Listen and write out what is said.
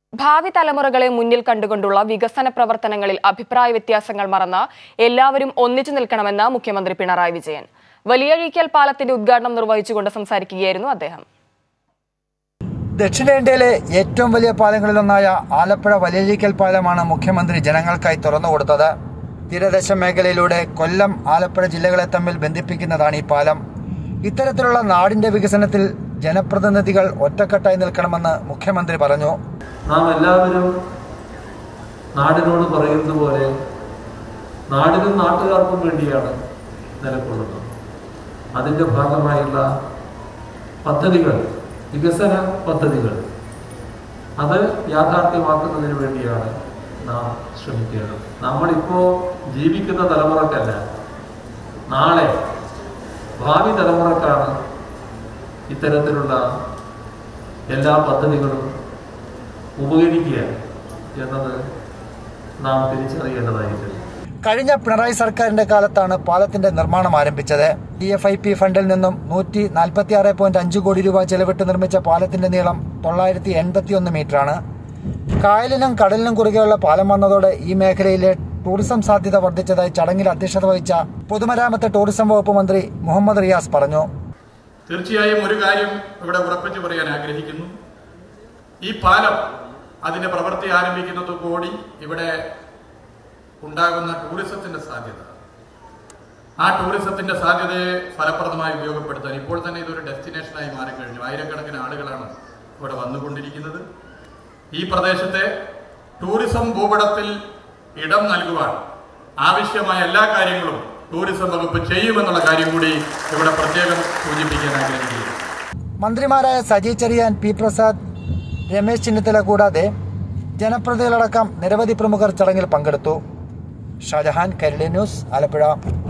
ഭാവി തലമുറകളെ മുന്നിൽ കണ്ടുകൊണ്ടുള്ള വികസന പ്രവർത്തനങ്ങളിൽ അഭിപ്രായ വ്യത്യാസങ്ങൾ മറന്ന് എല്ലാവരും ഒന്നിച്ചു നിൽക്കണമെന്ന് മുഖ്യമന്ത്രി പിണറായി വിജയൻ വലിയഴീക്കൽ പാലത്തിന്റെ ഉദ്ഘാടനം നിർവഹിച്ചുകൊണ്ട് സംസാരിക്കുകയായിരുന്നു അദ്ദേഹം ദക്ഷിണേന്ത്യയിലെ ഏറ്റവും വലിയ പാലങ്ങളിലൊന്നായ ആലപ്പുഴ വലിയഴിക്കൽ പാലമാണ് മുഖ്യമന്ത്രി ജനങ്ങൾക്കായി തുറന്നുകൊടുത്തത് തീരദേശ മേഖലയിലൂടെ കൊല്ലം ആലപ്പുഴ ജില്ലകളെ തമ്മിൽ ബന്ധിപ്പിക്കുന്നതാണ് ഈ പാലം ഇത്തരത്തിലുള്ള നാടിന്റെ വികസനത്തിൽ ജനപ്രതിനിധികൾ ഒറ്റക്കെട്ടായി നിൽക്കണമെന്ന് മുഖ്യമന്ത്രി പറഞ്ഞു നാം എല്ലാവരും നാടിനോട് പറയുന്നത് പോലെ നാടിനും നാട്ടുകാർക്കും വേണ്ടിയാണ് നിലകൊള്ളുന്നത് അതിൻ്റെ ഭാഗമായുള്ള പദ്ധതികൾ വികസന പദ്ധതികൾ അത് യാഥാർത്ഥ്യമാക്കുന്നതിന് വേണ്ടിയാണ് നാം ശ്രമിക്കേണ്ടത് നമ്മളിപ്പോൾ ജീവിക്കുന്ന തലമുറക്കല്ല നാളെ ഭാവി തലമുറക്കാണ് ഇത്തരത്തിലുള്ള എല്ലാ പദ്ധതികളും ഉപകരിക്കുക എന്നത് നാം തിരിച്ചറിയേണ്ടതായിട്ടുണ്ട് കഴിഞ്ഞ പിണറായി സർക്കാരിന്റെ കാലത്താണ് പാലത്തിന്റെ നിർമ്മാണം ആരംഭിച്ചത് ഡി എഫ് ഐ പി ഫണ്ടിൽ നിന്നും നൂറ്റി നാൽപ്പത്തി ആറ് പോയിന്റ് അഞ്ച് കോടി രൂപ ചെലവിട്ട് നിർമ്മിച്ച പാലത്തിന്റെ നീളം തൊള്ളായിരത്തി എൺപത്തി ഒന്ന് മീറ്ററാണ് കായലിനും കടലിനും കുറുകെയുള്ള പാലം വന്നതോടെ ഈ മേഖലയിലെ ടൂറിസം സാധ്യത വർദ്ധിച്ചതായി ചടങ്ങിൽ അധ്യക്ഷത വഹിച്ച പൊതുമരാമത്ത് ടൂറിസം വകുപ്പ് മന്ത്രി മുഹമ്മദ് റിയാസ് പറഞ്ഞു തീർച്ചയായും ഒരു കാര്യം ഇവിടെ ഉറപ്പിച്ചു പറയാൻ ആഗ്രഹിക്കുന്നു ഈ പാലം അതിന്റെ പ്രവൃത്തി ആരംഭിക്കുന്നതോടുകൂടി ഇവിടെ ഉണ്ടാകുന്ന ടൂറിസത്തിന്റെ സാധ്യത ആ ടൂറിസത്തിന്റെ സാധ്യതയെ ഫലപ്രദമായി ഉപയോഗപ്പെടുത്താൻ ഇപ്പോൾ തന്നെ ഇതൊരു ഡെസ്റ്റിനേഷനായി മാറിക്കഴിഞ്ഞു ആയിരക്കണക്കിന് ആളുകളാണ് ഇവിടെ വന്നുകൊണ്ടിരിക്കുന്നത് ഈ പ്രദേശത്തെ ടൂറിസം ഭൂപടത്തിൽ ഇടം നൽകുവാൻ ആവശ്യമായ എല്ലാ കാര്യങ്ങളും ടൂറിസം വകുപ്പ് ചെയ്യുമെന്നുള്ള കാര്യം കൂടി ഇവിടെ പ്രത്യേകം സൂചിപ്പിക്കാൻ ആഗ്രഹിക്കുന്നു മന്ത്രിമാരായ സജി ചെറിയാൻ പി പ്രസാദ് രമേശ് ചെന്നിത്തല കൂടാതെ ജനപ്രതിനിധികളടക്കം നിരവധി പ്രമുഖർ ചടങ്ങിൽ പങ്കെടുത്തു ഷാജഹാൻ കരളി ന്യൂസ് ആലപ്പുഴ